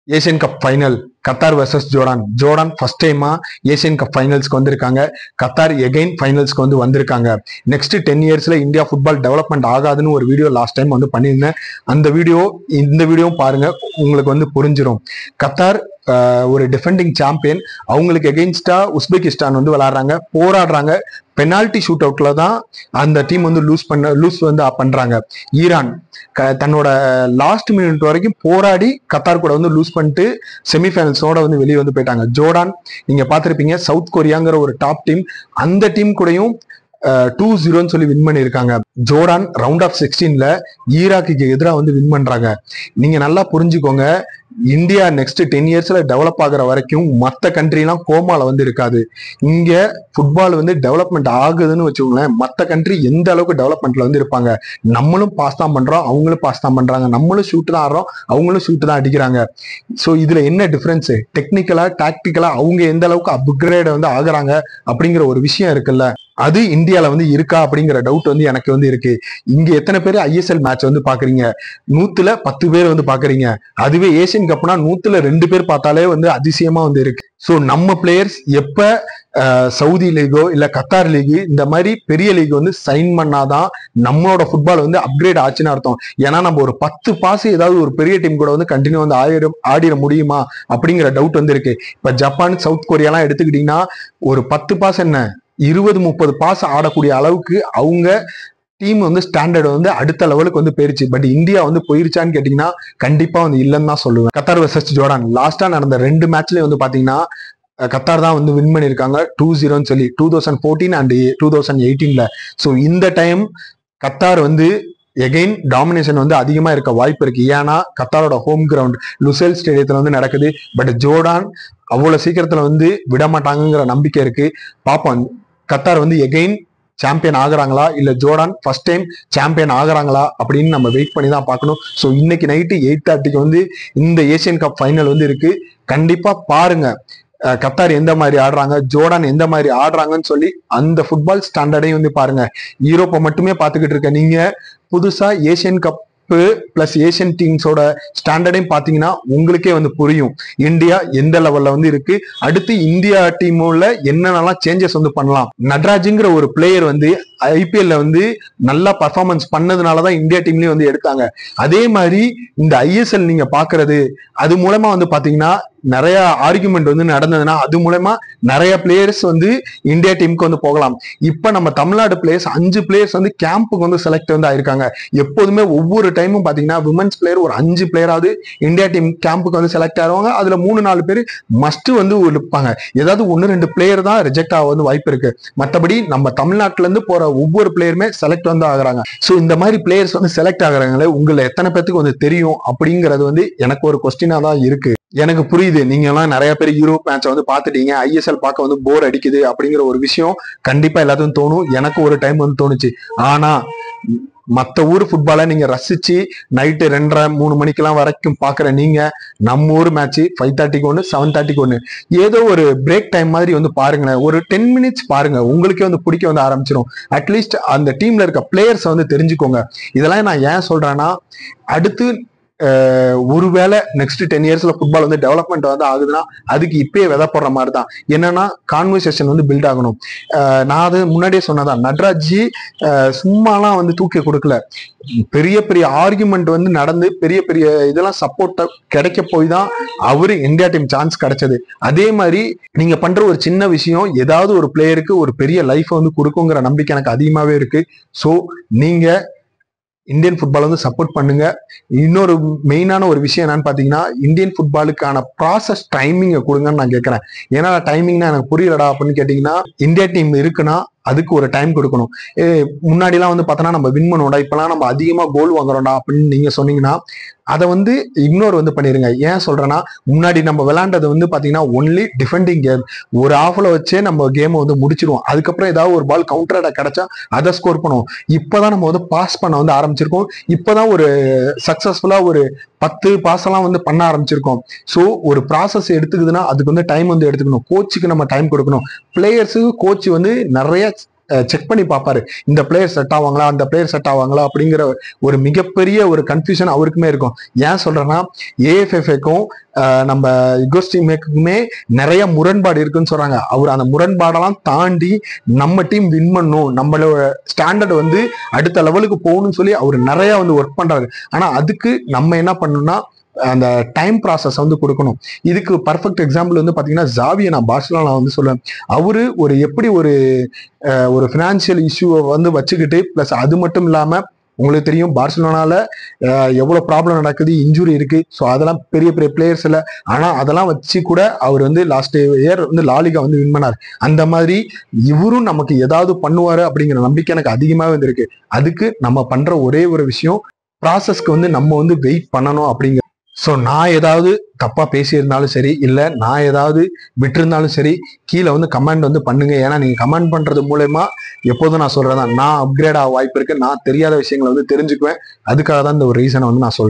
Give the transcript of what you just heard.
Asian cup final Qatar versus Jordan Jordan first டைமா Asian cup ஃபைனல்ஸ்க்கு வந்திருக்காங்க Qatar again ஃபைனல்ஸ்க்கு வந்து வந்திருக்காங்க நெக்ஸ்ட் டென் இயர்ஸ்ல இந்தியா ஃபுட்பால் டெவலப்மெண்ட் ஆகாதுன்னு ஒரு வீடியோ லாஸ்ட் டைம் வந்து பண்ணியிருந்தேன் அந்த வீடியோ இந்த வீடியோ பாருங்க உங்களுக்கு வந்து புரிஞ்சிடும் கத்தார் ஆஹ், ஒரு டிஃபெண்டிங் சாம்பியன் அவங்களுக்கு எகெயின்ஸ்டா உஸ்பெகிஸ்தான் வந்து விளையாடுறாங்க போராடுறாங்க பெனால்டி ஷூட் அவுட்ல தான் அந்த டீம் வந்து லூஸ் பண்ண லூஸ் வந்து பண்றாங்க ஈரான் க- தன்னோட லாஸ்ட் மினிட் வரைக்கும் போராடி கத்தார் கூட வந்து லூஸ் பண்ணிட்டு செமிஃபைனல்ஸோட வந்து வெளியே வந்து போயிட்டாங்க ஜோர்டான் நீங்க பார்த்திருப்பீங்க சவுத் கொரியாங்கிற ஒரு டாப் டீம் அந்த டீம் கூடயும் டூ ஜீரோன்னு சொல்லி வின் பண்ணியிருக்காங்க ஜோர்டான் ரவுண்ட் ஆஃப் சிக்ஸ்டீன்ல ஈராக்குக்கு எதிராக வந்து வின் பண்றாங்க நீங்க நல்லா புரிஞ்சுக்கோங்க இந்தியா நெக்ஸ்ட் டென் இயர்ஸ்ல டெவலப் ஆகுற வரைக்கும் மற்ற கண்ட்ரிலாம் கோமால வந்து இருக்காது இங்க ஃபுட்பால் வந்து டெவலப்மெண்ட் ஆகுதுன்னு வச்சுக்கோங்களேன் மற்ற கண்ட்ரி எந்த அளவுக்கு டெவலப்மெண்ட்ல வந்து இருப்பாங்க நம்மளும் பாஸ் தான் பண்றோம் அவங்களும் பாஸ் தான் பண்றாங்க நம்மளும் ஷூட் தான் ஆடுறோம் அவங்களும் ஷூட் தான் அடிக்கிறாங்க ஸோ இதுல என்ன டிஃபரன்ஸ் டெக்னிக்கலா டாக்டிக்கலா அவங்க எந்த அளவுக்கு அப்கிரேட் வந்து ஆகுறாங்க அப்படிங்கிற ஒரு விஷயம் இருக்குல்ல அது இந்தியால வந்து இருக்கா அப்படிங்கிற டவுட் வந்து எனக்கு வந்து இருக்கு இங்க எத்தனை பேர் ஐஎஸ்எல் மேட்ச் வந்து பாக்குறீங்க நூத்துல பத்து பேர் வந்து பாக்குறீங்க அதுவே ஏசியன் கப்னா நூத்துல ரெண்டு பேர் பார்த்தாலே வந்து அதிசயமா வந்து இருக்கு ஸோ நம்ம பிளேயர்ஸ் எப்ப அஹ், சவுதி லீகோ இல்ல கத்தார் லீக் இந்த மாதிரி பெரிய லீக் வந்து சைன் பண்ணாதான் நம்மளோட ஃபுட்பால் வந்து அப்கிரேட் ஆச்சுன்னு அர்த்தம் ஏன்னா நம்ம ஒரு பத்து பாஸ் ஏதாவது ஒரு பெரிய டீம் கூட வந்து கண்டினியூ வந்து ஆயிட ஆடிட முடியுமா அப்படிங்கிற டவுட் வந்து இருக்கு இப்ப ஜப்பான் சவுத் கொரியாலாம் எடுத்துக்கிட்டீங்கன்னா ஒரு பத்து பாஸ் என்ன இருபது முப்பது பாஸ் ஆடக்கூடிய அளவுக்கு அவங்க டீம் வந்து ஸ்டாண்டர்ட் வந்து அடுத்த லெவலுக்கு வந்து போயிருச்சு பட் இந்தியா வந்து போயிருச்சான்னு கேட்டீங்கன்னா கண்டிப்பா வந்து இல்லைன்னு தான் சொல்லுவேன் கத்தார் வர்சஸ் ஜோர்டான் லாஸ்டா நடந்த ரெண்டு மேட்ச்லயும் வந்து பாத்தீங்கன்னா அஹ், கத்தார் தான் வந்து வின் பண்ணியிருக்காங்க டூ ஜீரோன்னு சொல்லி two thousand fourteen and two thousand எயிட்டீன்ல ஸோ இந்த டைம் கத்தார் வந்து எகைன் டாமினேஷன் வந்து அதிகமா இருக்க வாய்ப்பு இருக்கு ஏன்னா கத்தாரோட ஹோம் கிரவுண்ட் லுசெல் ஸ்டேடியத்துல வந்து நடக்குது பட் ஜோர்டான் அவ்வளவு சீக்கிரத்துல வந்து விட மாட்டாங்கங்கிற நம்பிக்கை இருக்கு பாப்போம் கத்தார் வந்து எகைன் சாம்பியன் ஆகுறாங்களா இல்ல ஜோர்டான் ஃபர்ஸ்ட் டைம் சாம்பியன் ஆகுறாங்களா அப்படின்னு நம்ம வெயிட் பண்ணி தான் பார்க்கணும் ஸோ இன்னைக்கு நைட்டு எயிட் தேர்ட்டிக்கு வந்து இந்த ஏசியன் கப் ஃபைனல் வந்து இருக்கு கண்டிப்பா பாருங்க அஹ் கத்தார் எந்த மாதிரி ஆடுறாங்க ஜோர்டான் எந்த மாதிரி ஆடுறாங்கன்னு சொல்லி அந்த ஃபுட்பால் ஸ்டாண்டர்டையும் வந்து பாருங்க யூரோப்பை மட்டுமே பார்த்துக்கிட்டு இருக்க நீங்க புதுசா ஏசியன் கப் பிளஸ் ஏசியன் டீம்ஸோட ஸ்டாண்டர்டையும் பார்த்தீங்கன்னா உங்களுக்கே வந்து புரியும் இந்தியா எந்த லெவல்ல வந்து இருக்கு அடுத்து இந்தியா டீம்ல என்னென்னலாம் சேஞ்சஸ் வந்து பண்ணலாம் நட்ராஜுங்கிற ஒரு பிளேயர் வந்து ஐபிஎல்ல வந்து நல்லா பர்ஃபார்மன்ஸ் பண்ணதுனால தான் இந்தியா டீம்லயும் வந்து எடுத்தாங்க அதே மாதிரி இந்த ஐஎஸ்எல் நீங்க பாக்குறது அது மூலமா வந்து பாத்தீங்கன்னா நிறைய ஆர்குமெண்ட் வந்து நடந்ததுன்னா அது மூலமா நிறைய பிளேயர்ஸ் வந்து இந்தியா டீமுக்கு வந்து போகலாம் இப்ப நம்ம தமிழ்நாடு பிளேயர்ஸ் அஞ்சு பிளேயர்ஸ் வந்து கேம்புக்கு வந்து செலக்ட் வந்து ஆயிருக்காங்க எப்போதுமே ஒவ்வொரு டைமும் பாத்தீங்கன்னா விமன்ஸ் பிளேயர் ஒரு அஞ்சு பிளேயராவது இந்தியா டீம் கேம்புக்கு வந்து செலக்ட் ஆயிருவாங்க அதுல மூணு நாலு பேர் மஸ்ட் வந்து இருப்பாங்க ஏதாவது ஒன்னு ரெண்டு பிளேயர் தான் ரிஜெக்ட் ஆக வந்து வாய்ப்பு இருக்கு மத்தபடி நம்ம தமிழ்நாட்டுல இருந்து போற ஒவ்வொரு பிளேயருமே செலக்ட் வந்து ஆகுறாங்க சோ இந்த மாதிரி பிளேயர்ஸ் வந்து செலக்ட் ஆகுறாங்களே உங்களை எத்தனை பேத்துக்கு வந்து தெரியும் அப்படிங்கிறது வந்து எனக்கு ஒரு கொஸ்டினா தான் இருக்கு எனக்கு புரியுது நீங்க எல்லாம் நிறைய பேர் யூரோப் மேட்சை வந்து பாத்துட்டீங்க ஐஎஸ்எல் பார்க்க வந்து போர் அடிக்குது அப்படிங்கிற ஒரு விஷயம் கண்டிப்பா எல்லாத்துக்கும் தோணும் எனக்கு ஒரு டைம் வந்து தோணுச்சு ஆனா மத்த ஊர் ஃபுட்பாலை நீங்க ரசிச்சு நைட்டு ரெண்டரை மூணு மணிக்கெல்லாம் வரைக்கும் பாக்குற நீங்க நம்ம ஊர் மேட்ச் ஃபைவ் தேர்ட்டிக்கு ஒன்று செவன் தேர்ட்டிக்கு ஒன்று ஏதோ ஒரு பிரேக் டைம் மாதிரி வந்து பாருங்களேன் ஒரு டென் மினிட்ஸ் பாருங்க உங்களுக்கே வந்து பிடிக்க வந்து ஆரம்பிச்சிடும் அட்லீஸ்ட் அந்த டீம்ல இருக்க பிளேயர்ஸை வந்து தெரிஞ்சுக்கோங்க இதெல்லாம் நான் ஏன் சொல்றேன்னா அடுத்து அஹ், ஒருவேளை நெக்ஸ்ட் டென் இயர்ஸ்ல ஃபுட்பால் வந்து டெவலப்மெண்ட் வந்து ஆகுதுன்னா அதுக்கு இப்பயே விதை போடுற மாதிரி தான் என்னன்னா கான்வர்சேஷன் வந்து பில்ட் ஆகணும் அஹ், நான் அது முன்னாடியே சொன்னதான் நட்ராஜி அஹ், சும்மாலாம் வந்து தூக்கி கொடுக்கல பெரிய பெரிய ஆர்குமெண்ட் வந்து நடந்து பெரிய பெரிய இதெல்லாம் சப்போர்ட் கிடைக்க போய் தான் அவரு இந்தியா டீம் சான்ஸ் கிடைச்சது அதே மாதிரி நீங்க பண்ற ஒரு சின்ன விஷயம் ஏதாவது ஒரு பிளேயருக்கு ஒரு பெரிய லைஃப் வந்து கொடுக்குங்கிற நம்பிக்கை எனக்கு அதிகமாவே இருக்கு ஸோ நீங்க இந்தியன் ஃபுட்பால் வந்து சப்போர்ட் பண்ணுங்க இன்னொரு மெயினான ஒரு விஷயம் என்னன்னு பாத்தீங்கன்னா இந்தியன் ஃபுட்பாலுக்கான ப்ராசஸ் டைமிங்கை கொடுங்கன்னு நான் கேட்கறேன் ஏன்னா டைமிங்னா எனக்கு புரியலடா அப்படின்னு கேட்டீங்கன்னா இந்தியா டீம் இருக்குன்னா அதுக்கு ஒரு டைம் கொடுக்கணும் ஏ, முன்னாடிலாம் வந்து பார்த்தோன்னா நம்ம வின் பண்ணுவோம்டா இப்பெல்லாம் நம்ம அதிகமா கோல் வாங்குறோம்டா அப்படின்னு நீங்க சொன்னீங்கன்னா அதை வந்து இக்னோர் வந்து பண்ணிருங்க ஏன் சொல்றேன்னா முன்னாடி நம்ம விளையாண்டது வந்து பாத்தீங்கன்னா ஒன்லி டிஃபெண்டிங் கேம் ஒரு ஆஃப்ல வச்சே நம்ம கேமை வந்து முடிச்சிருவோம் அதுக்கப்புறம் ஏதாவது ஒரு பால் கவுண்டர் அட்டாக் கிடைச்சா அதை ஸ்கோர் பண்ணுவோம் இப்பதான் நம்ம வந்து பாஸ் பண்ண வந்து ஆரம்பிச்சிருக்கோம் இப்பதான் ஒரு சக்சஸ்ஃபுல்லா ஒரு பத்து பாஸ் எல்லாம் வந்து பண்ண ஆரம்பிச்சிருக்கோம் ஸோ ஒரு ப்ராசஸ் எடுத்துக்குதுன்னா அதுக்கு வந்து டைம் வந்து எடுத்துக்கணும் கோச்சுக்கு நம்ம டைம் கொடுக்கணும் பிளேயர்ஸுக்கு கோச் வந்து நிறைய செக் பண்ணி பார்ப்பாரு இந்த பிளேயர் செட் ஆவாங்களா அந்த பிளேயர் செட் ஆவாங்களா அப்படிங்கிற ஒரு மிகப்பெரிய ஒரு கன்ஃபியூஷன் அவருக்குமே இருக்கும் ஏன் சொல்றேன்னா ஏஎஃப்எஃப்க்கும் நம்ம இகோஸ் டீமுக்குமே நிறைய முரண்பாடு இருக்குன்னு சொல்றாங்க அவர் அந்த முரண்பாடெல்லாம் தாண்டி நம்ம டீம் வின் பண்ணும் நம்மளோட ஸ்டாண்டர்ட் வந்து அடுத்த லெவலுக்கு போகணும்னு சொல்லி அவர் நிறைய வந்து ஒர்க் பண்றாரு ஆனா அதுக்கு நம்ம என்ன பண்ணணும்னா அந்த டைம் ப்ராசஸ் வந்து கொடுக்கணும் இதுக்கு பர்ஃபெக்ட் எக்ஸாம்பிள் வந்து பாத்தீங்கன்னா ஜாவியை நான் பார்சலோனா வந்து சொல்லுவேன் அவரு ஒரு எப்படி ஒரு அஹ், ஒரு ஃபினான்ஷியல் இஷ்யூவை வந்து வச்சுக்கிட்டு ப்ளஸ் அது மட்டும் இல்லாம உங்களுக்கு தெரியும் பார்சலோனால அஹ், எவ்வளவு ப்ராப்ளம் நடக்குது இன்ஜுரி இருக்கு ஸோ அதெல்லாம் பெரிய பெரிய பிளேயர்ஸ் இல்லை ஆனா அதெல்லாம் வச்சு கூட அவர் வந்து லாஸ்ட் இயர் வந்து லாலிகா வந்து வின் பண்ணார் அந்த மாதிரி இவரும் நமக்கு ஏதாவது பண்ணுவாரு அப்படிங்கிற நம்பிக்கை எனக்கு அதிகமாகவே வந்திருக்கு அதுக்கு நம்ம பண்ற ஒரே ஒரு விஷயம் ப்ராசஸ்க்கு வந்து நம்ம வந்து வெயிட் பண்ணணும் அப்படிங்கிற ஸோ நான் ஏதாவது தப்பா பேசியிருந்தாலும் சரி இல்லை நான் ஏதாவது விட்டிருந்தாலும் சரி கீழே வந்து கமெண்ட் வந்து பண்ணுங்க ஏன்னா நீங்க கமெண்ட் பண்றது மூலயமா எப்போதும் நான் சொல்றேன் நான் அப்கிரேட் ஆக வாய்ப்பு இருக்கு நான் தெரியாத விஷயங்களை வந்து தெரிஞ்சுக்குவேன் அதுக்காக தான் இந்த ஒரு ரீசனை வந்து நான் சொல்றேன்